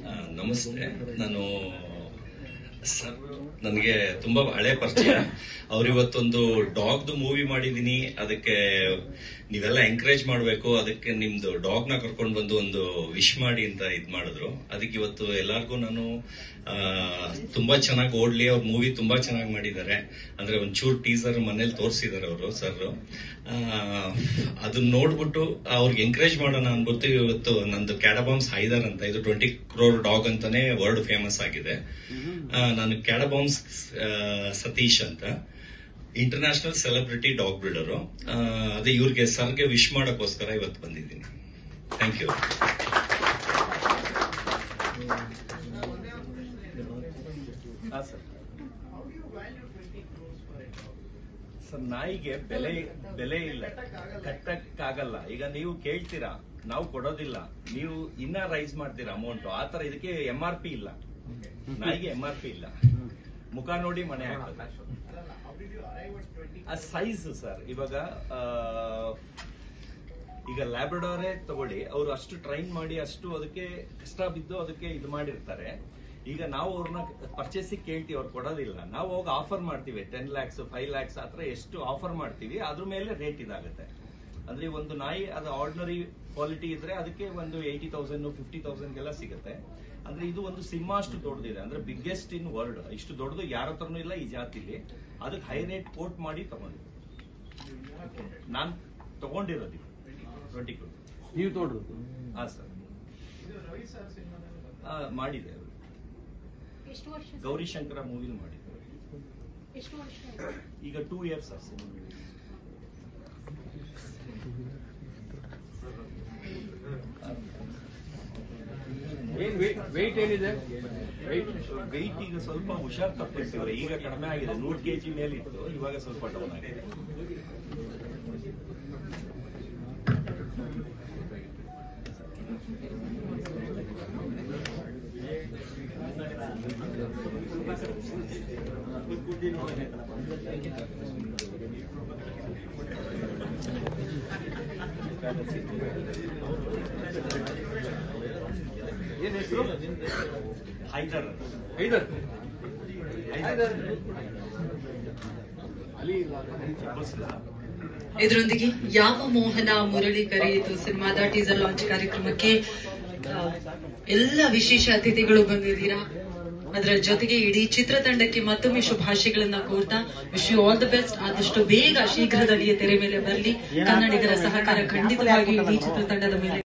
ಆ, ನಮಸ್ತೆ ನಾನು ಸರ್ ನನಗೆ ತುಂಬಾ ಹಳೆ ಪರಿಚಯ ಅವ್ರಿವತ್ತೊಂದು ಡಾಗ್ದು ಮೂವಿ ಮಾಡಿದೀನಿ ಅದಕ್ಕೆ ನೀವೆಲ್ಲ ಎಂಕರೇಜ್ ಮಾಡಬೇಕು ಅದಕ್ಕೆ ನಿಮ್ದು ಡಾಗ್ ನ ಕರ್ಕೊಂಡು ಬಂದು ಒಂದು ವಿಶ್ ಮಾಡಿ ಅಂತ ಇದ್ ಮಾಡಿದ್ರು ಅದಕ್ಕೆ ಇವತ್ತು ಎಲ್ಲಾರ್ಗೂ ನಾನು ಆ, ತುಂಬಾ ಚೆನ್ನಾಗಿ ಓಡ್ಲಿ ಅವ್ರ ಮೂವಿ ತುಂಬಾ ಚೆನ್ನಾಗಿ ಮಾಡಿದ್ದಾರೆ ಅಂದ್ರೆ ಒಂಚೂರು ಟೀಸರ್ ಮನೇಲಿ ತೋರಿಸಿದ್ದಾರೆ ಅವರು ಸರ್ ಅದನ್ನ ನೋಡ್ಬಿಟ್ಟು ಅವ್ರಿಗೆ ಎಂಕರೇಜ್ ಮಾಡೋಣ ಅನ್ಬಿಟ್ಟು ಇವತ್ತು ನಂದು ಕ್ಯಾಡಬಾಮ್ಸ್ ಹೈದರ್ ಅಂತ ಇದು ಟ್ವೆಂಟಿ ಕ್ರೋರ್ ಡಾಗ್ ಅಂತಾನೆ ವರ್ಲ್ಡ್ ಫೇಮಸ್ ಆಗಿದೆ ಆ, ನಾನು ಕ್ಯಾಡಬಾಮ್ಸ್ ಆ, ಸತೀಶ್ ಅಂತ ಇಂಟರ್ನ್ಯಾಷನಲ್ ಸೆಲೆಬ್ರಿಟಿ ಡಾಗ್ ಬ್ರೀಡರು ಅದೇ ಇವ್ರಿಗೆ ಸರ್ಗೆ ವಿಶ್ ಮಾಡಕ್ಕೋಸ್ಕರ ಇವತ್ತು ಬಂದಿದ್ದೀನಿ ಥ್ಯಾಂಕ್ ಯು ಹಾ ಸರ್ ಸರ್ ನಾಯಿಗೆ ಬೆಲೆ ಬೆಲೆ ಇಲ್ಲ ಕಟ್ಟಕ್ಕಾಗಲ್ಲ ಈಗ ನೀವು ಕೇಳ್ತೀರಾ ನಾವು ಕೊಡೋದಿಲ್ಲ ನೀವು ಇನ್ನ ರೈಸ್ ಮಾಡ್ತೀರಾ ಅಮೌಂಟ್ ಆತರ ಇದಕ್ಕೆ ಎಂ ಆರ್ ಪಿ ಇಲ್ಲ ನಾಯಿಗೆ ಎಂ ಆರ್ ಪಿ ಇಲ್ಲ ಮುಖ ನೋಡಿ ಮನೆ ಹಾಕೋದು ಆ ಸೈಜ್ ಸರ್ ಇವಾಗ ಆ, ಈಗ ಲ್ಯಾಬ್ರಡೋರೇ ತಗೊಳ್ಳಿ ಅವರು ಅಷ್ಟು ಟ್ರೈನ್ ಮಾಡಿ ಅಷ್ಟು ಅದಕ್ಕೆ ಕಷ್ಟ ಬಿದ್ದು ಅದಕ್ಕೆ ಇದು ಮಾಡಿರ್ತಾರೆ ಈಗ ನಾವು ಅವ್ರನ್ನ ಪರ್ಚೇಸಿಗೆ ಕೇಳ್ತೀವಿ ಅವ್ರು ಕೊಡೋದಿಲ್ಲ ನಾವು ಹೋಗಿ ಆಫರ್ ಮಾಡ್ತೀವಿ ಟೆನ್ ಲ್ಯಾಕ್ಸ್ ಫೈವ್ ಲ್ಯಾಕ್ಸ್ ಆತರ ಎಷ್ಟು ಆಫರ್ ಮಾಡ್ತೀವಿ ಅದ್ರ ಮೇಲೆ ರೇಟ್ ಇದಾಗುತ್ತೆ ಅಂದ್ರೆ ಒಂದು ನಾಯಿ ಅದು ಆರ್ಡಿನರಿ ಕ್ವಾಲಿಟಿ ಇದ್ರೆ ಅದಕ್ಕೆ ಒಂದು ಏಯ್ಟಿ ತೌಸಂಡ್ ಫಿಫ್ಟಿ ತೌಸಂಡ್ಗೆಲ್ಲ ಸಿಗುತ್ತೆ ಅಂದ್ರೆ ಇದು ಒಂದು ಸಿಂಹ ಅಷ್ಟು ದೊಡ್ಡದಿದೆ ಅಂದ್ರೆ ಬಿಗ್ಗೆಸ್ಟ್ ಇನ್ ವರ್ಲ್ಡ್ ಇಷ್ಟು ದೊಡ್ಡದು ಯಾರ ಹತ್ರನೂ ಇಲ್ಲ ಈ ಜಾತಿಲಿ ಅದಕ್ಕೆ ಹೈ ರೇಟ್ ಕೋಟ್ ಮಾಡಿ ತಗೊಂಡಿದ್ದೆ ನಾನ್ ತಗೊಂಡಿರೋದು ಟ್ವೆಂಟಿ ಕ್ರೋರ್ ನೀವು ತೋಡ್ರು ಹಾ ಸರ್ ಆ, ಮಾಡಿದೆ ಅವ್ರು. ಎಷ್ಟು ವರ್ಷ ಸರ್? ಗೌರಿಶಂಕರ ಮೂವಿಲ್ ಮಾಡಿದ್ರು ಎಷ್ಟು ವರ್ಷ ಆಯ್ತು? ಈಗ ಟೂ ಇಯರ್ಸ್ ಅಷ್ಟೇ ಏನ್ ವೆಯ್ಟ್ ಏನಿದೆ ವೆಯ್ಟ್ ವೆಯ್ಟ್ ಈಗ ಸ್ವಲ್ಪ ಹುಷಾರ್ ತಪ್ಪಿಸಿದ್ರೆ ಈಗ ಕಡಿಮೆ ಆಗಿದೆ ನೂರು ಕೆಜಿ ಮೇಲೆ ಇತ್ತು ಇವಾಗ ಸ್ವಲ್ಪ ಡೌನ್ ಆಗಿದೆ ಏನ್ ಹೆಸರು ಹೈದರ್ ಐದರ್ ಹೈದರ್ ಅಲ್ಲಿ ಬಸ್ಲಾ? ಇದರೊಂದಿಗೆ ಯಾವ ಮೋಹನ ಮುರಳಿ ಕರೆಯಿತು ಸಿನಿಮಾದ ಟೀಸರ್ ಲಾಂಚ್ ಕಾರ್ಯಕ್ರಮಕ್ಕೆ ಆ, ಎಲ್ಲ ವಿಶೇಷ ಅತಿಥಿಗಳು ಬಂದಿದ್ದೀರಾ ಅದರ ಜೊತೆಗೆ ಇಡೀ ಚಿತ್ರತಂಡಕ್ಕೆ ಮತ್ತೊಮ್ಮೆ ಶುಭಾಶಯಗಳನ್ನ ಕೋರ್ತಾ wish you all the best ಆದಷ್ಟು ಬೇಗ ಶೀಘ್ರದಲ್ಲಿಯೇ ತೆರೆ ಮೇಲೆ ಬರಲಿ ಕನ್ನಡಿಗರ ಸಹಕಾರ ಖಂಡಿತವಾಗಿಯೂ ಇಡೀ ಚಿತ್ರತಂಡದ ಮೇಲೆ